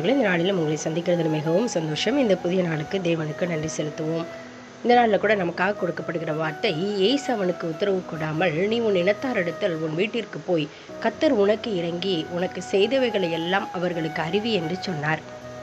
அன்பானவர்களே இந்த நாளிலும் உங்களை சந்திக்கிறதுல மிகவும் சந்தோஷம் இந்த புதிய நாளுக்கு தேவனுக்கு நன்றி செலுத்துவோம் இந்த நாளில் கூட நமக்காக கொடுக்கப்படுகிற வார்த்தை ஏசு அவனுக்கு உத்தரவு கொடாமல் நீ உன் இனத்தாரிடத்தில் உன் வீட்டிற்கு போய் கத்தர் உனக்கு இறங்கி உனக்கு செய்தவைகளை எல்லாம் அவர்களுக்கு அறிவி என்று சொன்னார்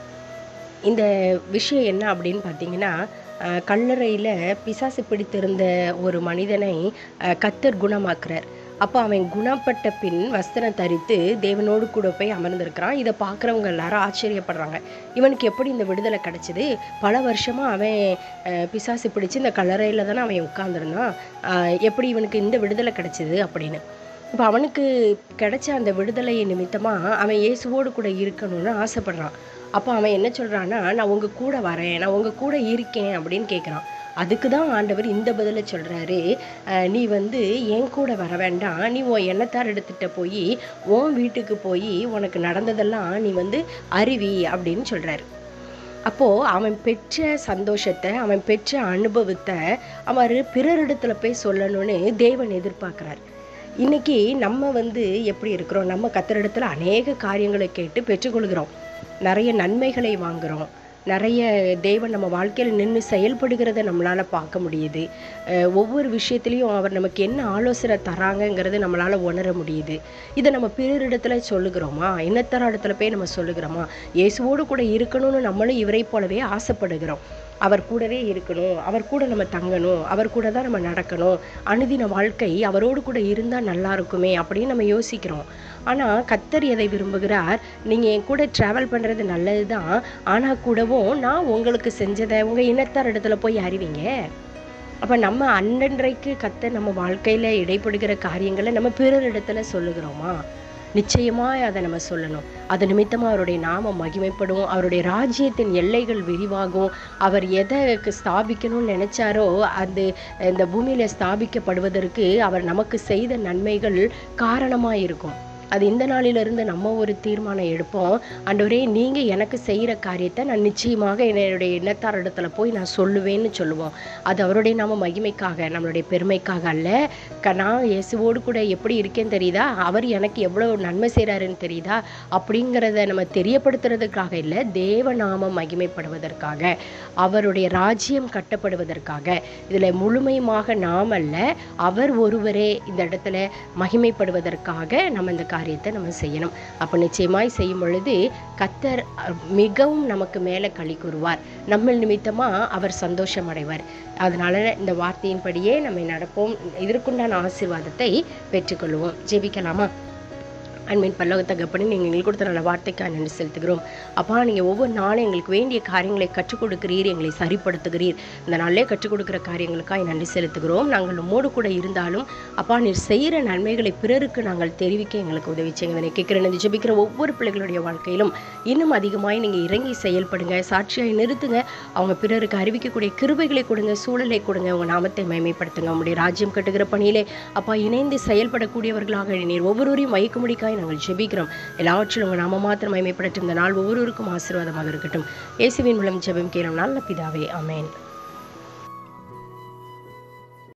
இந்த விஷயம் என்ன அப்படின்னு பார்த்தீங்கன்னா அஹ், கல்லறையில் பிசாசு பிடித்திருந்த ஒரு மனிதனை அஹ், கத்தர் குணமாக்குறார் அப்போ அவன் குணப்பட்ட பின் வஸ்திரம் தரித்து தேவனோடு கூட போய் அமர்ந்திருக்கிறான் இதை பார்க்குறவங்க எல்லாரும் ஆச்சரியப்படுறாங்க இவனுக்கு எப்படி இந்த விடுதலை கிடைச்சிது பல வருஷமாக அவன் அஹ், பிசாசு பிடிச்சு இந்த கல்லறையில் தானே அவன் உட்கார்ந்திருந்தான் அஹ், எப்படி இவனுக்கு இந்த விடுதலை கிடைச்சிது அப்படின்னு இப்போ அவனுக்கு கிடைச்ச அந்த விடுதலை நிமித்தமாக அவன் இயேசுவோடு கூட இருக்கணும்னு ஆசைப்படுறான் அப்போ அவன் என்ன சொல்கிறான்னா நான் உங்கள் கூட வரேன் நான் உங்கள் கூட இருக்கேன் அப்படின்னு கேட்குறான் அதுக்கு தான் ஆண்டவர் இந்த பதிலை சொல்கிறாரு நீ வந்து என் கூட வர வேண்டாம் நீ உன் எண்ணத்தார் எடுத்துகிட்ட போய் உன் வீட்டுக்கு போய் உனக்கு நடந்ததெல்லாம் நீ வந்து அறிவி அப்படின்னு சொல்கிறாரு அப்போது அவன் பெற்ற சந்தோஷத்தை அவன் பெற்ற அனுபவத்தை அவர் பிறரிடத்துல போய் சொல்லணும்னு தேவன் எதிர்பார்க்குறார் இன்னைக்கு நம்ம வந்து எப்படி இருக்கிறோம் நம்ம கத்தரிடத்துல அநேக காரியங்களை கேட்டு பெற்றுக்கொள்கிறோம் நிறைய நன்மைகளை வாங்குகிறோம் நிறைய தேவன் நம்ம வாழ்க்கையில் நின்று செயல்படுகிறத நம்மளால் பார்க்க முடியுது அஹ் ஒவ்வொரு விஷயத்துலையும் அவர் நமக்கு என்ன ஆலோசனை தராங்கங்கிறது நம்மளால் உணர முடியுது இதை நம்ம பிறரிடத்துல சொல்லுகிறோமா இன்னத்தர இடத்துல போய் நம்ம சொல்லுகிறோமா இயேசுவோடு கூட இருக்கணும்னு நம்மளும் இவரை போலவே ஆசைப்படுகிறோம் அவர் கூடவே இருக்கணும் அவர் கூட நம்ம தங்கணும் அவர் கூட தான் நம்ம நடக்கணும் அனுதின வாழ்க்கை அவரோடு கூட இருந்தால் நல்லா இருக்குமே அப்படின்னு நம்ம யோசிக்கிறோம் ஆனால் கத்தர் எதை விரும்புகிறார் நீங்கள் என் கூட ட்ராவல் பண்ணுறது நல்லது தான் ஆனால் கூடவும் நான் உங்களுக்கு செஞ்சதை உங்கள் இனத்தார் இடத்துல போய் அறிவிங்க அப்போ நம்ம அன்றன்றைக்கு கத்த நம்ம வாழ்க்கையில் இடைப்படுகிற காரியங்களை நம்ம பிறர் இடத்துல சொல்லுகிறோமா நிச்சயமாக அதை நம்ம சொல்லணும் அது நிமித்தமாக அவருடைய நாமம் மகிமைப்படும் அவருடைய ராஜ்யத்தின் எல்லைகள் விரிவாகும் அவர் எதை ஸ்தாபிக்கணும்னு நினைச்சாரோ அது இந்த பூமியில் ஸ்தாபிக்கப்படுவதற்கு அவர் நமக்கு செய்த நன்மைகள் காரணமாக இருக்கும் அது இந்த நாளிலிருந்து நம்ம ஒரு தீர்மானம் எடுப்போம் ஆண்டவரே நீங்கள் எனக்கு செய்கிற காரியத்தை நான் நிச்சயமாக என்னுடைய எண்ணத்தார் இடத்துல போய் நான் சொல்லுவேன்னு சொல்லுவோம் அது அவருடைய நாம மகிமைக்காக நம்மளுடைய பெருமைக்காக அல்ல க நான் இயேசுவோடு கூட எப்படி இருக்கேன்னு தெரியுதா அவர் எனக்கு எவ்வளோ நன்மை செய்கிறாருன்னு தெரியுதா அப்படிங்கிறத நம்ம தெரியப்படுத்துறதுக்காக இல்லை தேவ நாமம் மகிமைப்படுவதற்காக அவருடைய ராஜ்யம் கட்டப்படுவதற்காக இதில் முழுமையுமாக நாம் அல்ல அவர் ஒருவரே இந்த இடத்துல மகிமைப்படுவதற்காக நம்ம இந்த காரியத்தை நம்ம செய்யணும் அப்போ நிச்சயமாய் செய்யும் பொழுது கத்தர் அஹ், மிகவும் நமக்கு மேலே களி கூறுவார் நம்ம நிமித்தமாக அவர் சந்தோஷம் அடைவார் அதனால இந்த வார்த்தையின்படியே நம்ம நடப்போம் இதற்குண்டான ஆசீர்வாதத்தை பெற்றுக்கொள்வோம் ஜெபிக்கலாமா அன்பின் பல்லவ தகப்பனே நீங்கள் எங்களுக்கு கொடுத்த நல்ல வார்த்தைக்காக நன்றி செலுத்துகிறோம் அப்பா நீங்கள் ஒவ்வொரு நாளும் எங்களுக்கு வேண்டிய காரியங்களை கற்றுக் கொடுக்கிறீர் எங்களை சரிப்படுத்துகிறீர் இந்த நாளிலே கற்றுக் கொடுக்குற காரியங்களுக்காக நன்றி செலுத்துகிறோம் நாங்கள் உம்மோடு கூட இருந்தாலும் அப்பா நீர் செய்கிற நன்மைகளை பிறருக்கு நாங்கள் தெரிவிக்க எங்களுக்கு உதவி செய்யுங்க இதனை கேட்குற இந்த ஜெபிக்கிற ஒவ்வொரு பிள்ளைகளுடைய வாழ்க்கையிலும் இன்னும் அதிகமாய் நீங்கள் இறங்கி செயல்படுங்க சாட்சியாய் நிறுத்துங்க அவங்க பிறருக்கு அறிவிக்கக்கூடிய கிருபைகளை கொடுங்க சூழலை கொடுங்க உங்கள் நாமத்தை மகிமைப்படுத்துங்க உங்களுடைய ராஜ்யம் கட்டுகிற பணியிலே அப்பா இணைந்து செயல்படக்கூடியவர்களாக நீர் ஒவ்வொருவரையும் வைக்கும்படிக்காய் நாங்கள் ஜெபிக்கிறோம் எல்லாவற்றிலும் உங்கள் நாம மாத்திரம் மகிமைப்படட்டும் இந்த நாள் ஒவ்வொருவருக்கும் ஆசீர்வாதமாக இருக்கட்டும் இயேசுவின் மூலம் ஜெபம் கேளும் நல்ல பிதாவே ஆமென்